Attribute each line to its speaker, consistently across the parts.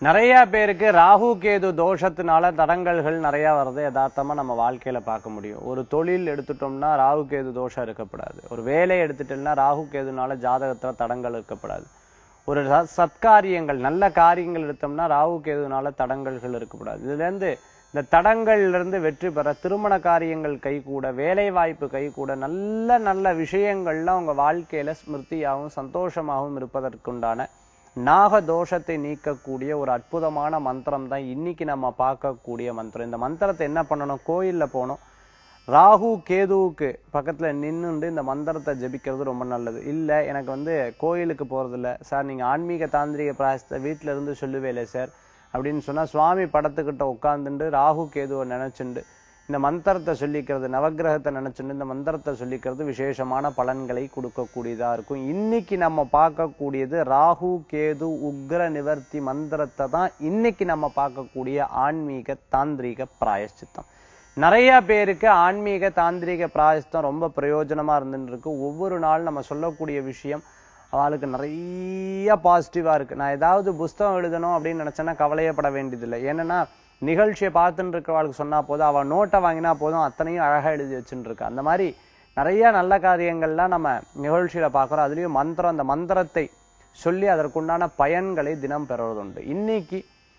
Speaker 1: நிறைய பேருக்கு ராகு கேது தோஷத்தினால தடங்கல்கள் நிறைய வருது யதார்த்தமா நம்ம வாழ்க்கையில பார்க்க முடியும் ஒரு தொழில் எடுத்துட்டோம்னா ராகு கேது தோஷம் இருக்கப்படாது ஒரு வேலை எடுத்துட்டோம்னா ராகு கேதுனால ஜாதகத்துல தடங்கள் இருக்கப்படாது ஒரு ச- சத்காரியங்கள் நல்ல காரியங்கள் எடுத்தோம்னா ராகு கேதுனால தடங்கல்கள் இருக்கக்கூடாது இதுல இருந்து இந்த தடங்கள்ல இருந்து வெற்றி பெற திருமண காரியங்கள் கைகூட வேலை வாய்ப்பு கைகூட நல்ல நல்ல விஷயங்கள்லாம் உங்க வாழ்க்கையில ஸ்மிருதியாகவும் சந்தோஷமாகவும் இருப்பதற்குண்டான நாக தோஷத்தை நீக்கக்கூடிய ஒரு அற்புதமான மந்திரம் தான் இன்னைக்கு நம்ம பார்க்கக்கூடிய மந்திரம் இந்த மந்திரத்தை என்ன பண்ணணும் கோயில்ல போகணும் ராகு கேதுவுக்கு பக்கத்துல நின்னுண்டு இந்த மந்திரத்தை ஜெபிக்கிறது ரொம்ப நல்லது இல்ல எனக்கு வந்து கோயிலுக்கு போறது இல்ல சார் நீங்க ஆன்மீக தாந்திரிக பிராயசத்தை வீட்ல இருந்து சொல்லுவேலே சார் அப்படின்னு சொன்னா சுவாமி படத்துக்கிட்ட உட்கார்ந்துண்டு ராகு கேதுவை நினைச்சுண்டு இந்த மந்திரத்தை சொல்லிக்கிறது நவக்கிரகத்தை நினைச்சுண்டு இந்த மந்திரத்தை சொல்லிக்கிறது விசேஷமான பலன்களை கொடுக்கக்கூடியதா இருக்கும் இன்னைக்கு நம்ம பார்க்கக்கூடியது ராகு கேது உக்ர நிவர்த்தி மந்திரத்தை தான் இன்னைக்கு நம்ம பார்க்கக்கூடிய ஆன்மீக தாந்திரீக பிராயஷ்சித்தம் நிறைய பேருக்கு ஆன்மீக தாந்திரீக பிராயஷ்டம் ரொம்ப பிரயோஜனமா இருந்துட்டு இருக்கு ஒவ்வொரு நாள் நம்ம சொல்லக்கூடிய விஷயம் அவளுக்கு நிறைய பாசிட்டிவா இருக்கு நான் ஏதாவது புஸ்தகம் எழுதணும் அப்படின்னு நினைச்சேன்னா கவலையப்பட வேண்டியதில்லை ஏன்னா நிகழ்ச்சியை பார்த்துட்டு இருக்கிறவளுக்கு சொன்னா போதும் அவ நோட்டை வாங்கினா போதும் அத்தனையும் அழகா எழுதி வச்சுட்டு இருக்கா அந்த மாதிரி நிறைய நல்ல காரியங்கள்லாம் நம்ம நிகழ்ச்சியில பார்க்கிறோம் அதுலயும் மந்திரம் அந்த மந்திரத்தை சொல்லி அதற்குண்டான பயன்களை தினம் பெறுவதுண்டு இன்னைக்கு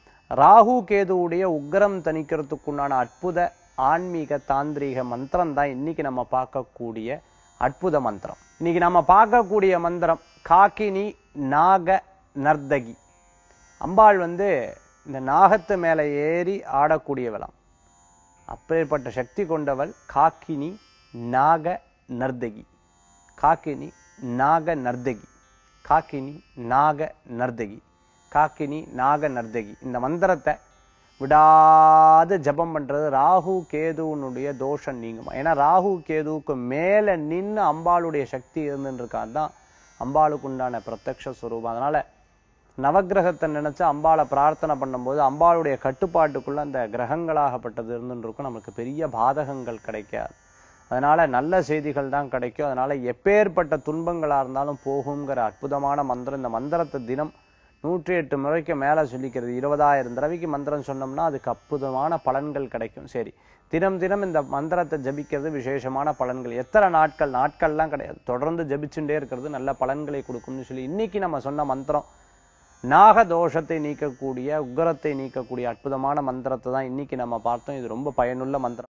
Speaker 1: ராகு கேதுவுடைய உக்ரம் தணிக்கிறதுக்குண்டான அற்புத ஆன்மீக தாந்திரீக மந்திரம் தான் இன்னைக்கு நம்ம பார்க்கக்கூடிய அற்புத மந்திரம் இன்னைக்கு நம்ம பார்க்கக்கூடிய மந்திரம் காக்கினி நாக நர்தகி அம்பாள் வந்து இந்த நாகத்து மேல ஏறி ஆடக்கூடியவளாம் அப்பேற்பட்ட சக்தி கொண்டவள் காக்கினி நாக நர்தகி காக்கினி நாக நர்தகி காக்கினி நாக நர்தகி காக்கினி நாக நர்தகி இந்த மந்திரத்தை விடாது ஜபம் பண்றது ராகு கேதுவனுடைய தோஷம் நீங்குமா ஏன்னா ராகு கேதுவுக்கு மேல நின்னு அம்பாளுடைய சக்தி இருந்துட்டு இருக்கான் தான் அம்பாளுக்கு உண்டான பிரத்யக்ஷ ஸ்வரூபம் அதனால நவக்கிரகத்தை நினைச்சு அம்பாளை பிரார்த்தனை பண்ணும்போது அம்பாளுடைய கட்டுப்பாட்டுக்குள்ள அந்த கிரகங்களாகப்பட்டது இருந்துட்டு இருக்கும் நமக்கு பெரிய பாதகங்கள் கிடைக்காது அதனால நல்ல செய்திகள் தான் கிடைக்கும் அதனால எப்பேற்பட்ட துன்பங்களா இருந்தாலும் போகுங்கிற அற்புதமான மந்திரம் இந்த மந்திரத்தை தினம் நூற்றி எட்டு முறைக்கு மேல சொல்லிக்கிறது இருபதாயிரம் தடவைக்கு மந்திரம் சொன்னோம்னா அதுக்கு அற்புதமான பலன்கள் கிடைக்கும் சரி தினம் தினம் இந்த மந்திரத்தை ஜபிக்கிறது விசேஷமான பலன்கள் எத்தனை நாட்கள் நாட்கள்லாம் கிடையாது தொடர்ந்து ஜபிச்சுட்டே இருக்கிறது நல்ல பலன்களை கொடுக்கும்னு சொல்லி இன்னைக்கு நம்ம சொன்ன மந்திரம் நாக தோஷத்தை நீக்கக்கூடிய உக்கரத்தை நீக்கக்கூடிய அற்புதமான மந்திரத்தை தான் இன்னைக்கு நம்ம பார்த்தோம் இது ரொம்ப பயனுள்ள மந்திரம்